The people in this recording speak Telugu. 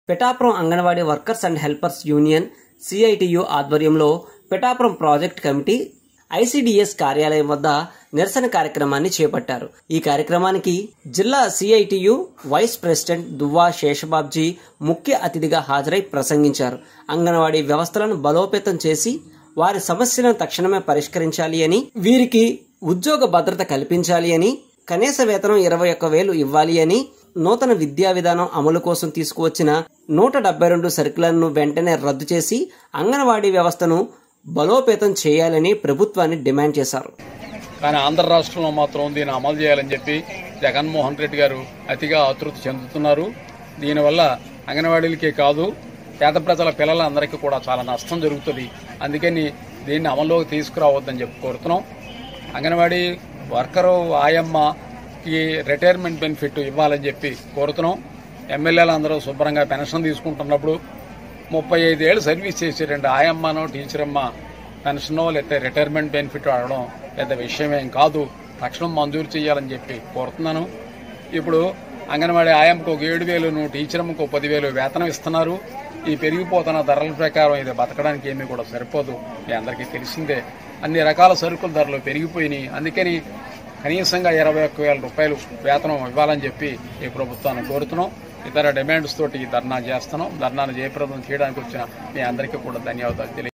Pithapuram anganwadi workers and helpers union CITU ఆధ్వర్యంలో పిఠాపురం ప్రాజెక్ట్ కమిటీ ఐసిడిఎస్ కార్యాలయం వద్ద నిరసన కార్యక్రమాన్ని చేపట్టారు ఈ కార్యక్రమానికి జిల్లా CITU vice president Duvva Seshababji ముఖ్య అతిథిగా హాజరై ప్రసంగించారు అంగన్వాడీ వ్యవస్థలను బలోపేతం చేసి వారి సమస్యలను తక్షణమే పరిష్కరించాలి అని వీరికి ఉద్యోగ భద్రత కల్పించాలి అని కనీస వేతనం ఇరవై ఒక్క వేలు ఇవ్వాలి అని నూతన విద్యా విధానం అమలు కోసం తీసుకువచ్చిన నూట డెబ్బై రెండు సర్కులర్ను వెంటనే రద్దు చేసి అంగన్వాడీ వ్యవస్థను బలోపేతం చేయాలని ప్రభుత్వాన్ని డిమాండ్ చేశారు కానీ ఆంధ్ర రాష్ట్రంలో మాత్రం దీన్ని అమలు చేయాలని చెప్పి జగన్మోహన్ రెడ్డి గారు అతిగా ఆతృత చెందుతున్నారు దీనివల్ల అంగన్వాడీలకే కాదు పేద ప్రజల పిల్లలందరికీ కూడా చాలా నష్టం జరుగుతుంది అందుకని దీన్ని అమల్లోకి తీసుకురావద్దని చెప్పి కోరుతున్నాం అంగన్వాడీ వర్కరు ఆయమ్మకి రిటైర్మెంట్ బెనిఫిట్ ఇవ్వాలని చెప్పి కోరుతున్నాం ఎమ్మెల్యేలు అందరూ శుభ్రంగా పెన్షన్ తీసుకుంటున్నప్పుడు ముప్పై ఐదేళ్ళు సర్వీస్ చేసి రెండు ఆయమ్మనో టీచర్ అమ్మ పెన్షనో లేకపోతే రిటైర్మెంట్ బెనిఫిట్ అడగడం పెద్ద విషయమేం కాదు తక్షణం మంజూరు చేయాలని చెప్పి కోరుతున్నాను ఇప్పుడు అంగన్వాడీ ఆయమ్మకు ఒక ఏడు వేలు టీచర్ అమ్మకు ఒక పదివేలు వేతనం ఇస్తున్నారు ఈ పెరిగిపోతున్న ధరల ప్రకారం ఇది బతకడానికి ఏమీ కూడా సరిపోదు మీ అందరికీ తెలిసిందే అన్ని రకాల సరుకుల ధరలు పెరిగిపోయినాయి అందుకని కనీసంగా ఇరవై ఒక్క వేల రూపాయలు వేతనం ఇవ్వాలని చెప్పి ఈ ప్రభుత్వాన్ని కోరుతున్నాం ఇతర డిమాండ్స్ తోటి ఈ ధర్నా చేస్తున్నాం ధర్నాను జయప్రదం చేయడానికి వచ్చిన మీ అందరికీ కూడా ధన్యవాదాలు తెలియ